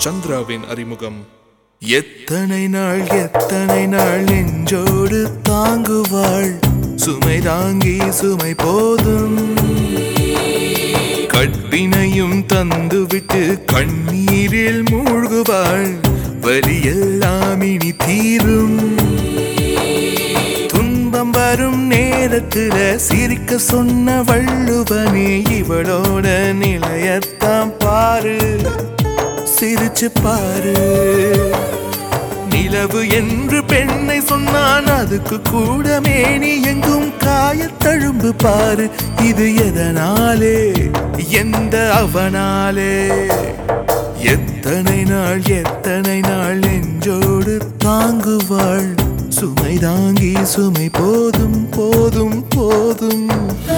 சந்திராவின் அறிமுகம் எத்தனை நாள் எத்தனை நாள் நெஞ்சோடு தாங்குவாள் சுமை தாங்கி சுமை போதும் கட்டினையும் தந்துவிட்டு கண்ணீரில் மூழ்குவாள் வலியெல்லாம் இனி தீரும் துன்பம் வரும் நேரத்துல சிரிக்க சொன்ன வள்ளுவனே இவளோட நிலையத்தான் பாரு சிரிச்சு பாரு நிலவு என்று பெண்ணை சொன்னான் அதுக்கு கூட மேனி எங்கும் காயத்தழும்பு பாரு இது எதனாலே எந்த அவனாலே எத்தனை நாள் எத்தனை நாள் நெஞ்சோடு தாங்குவாள் சுமை தாங்கி சுமை போதும் போதும் போதும்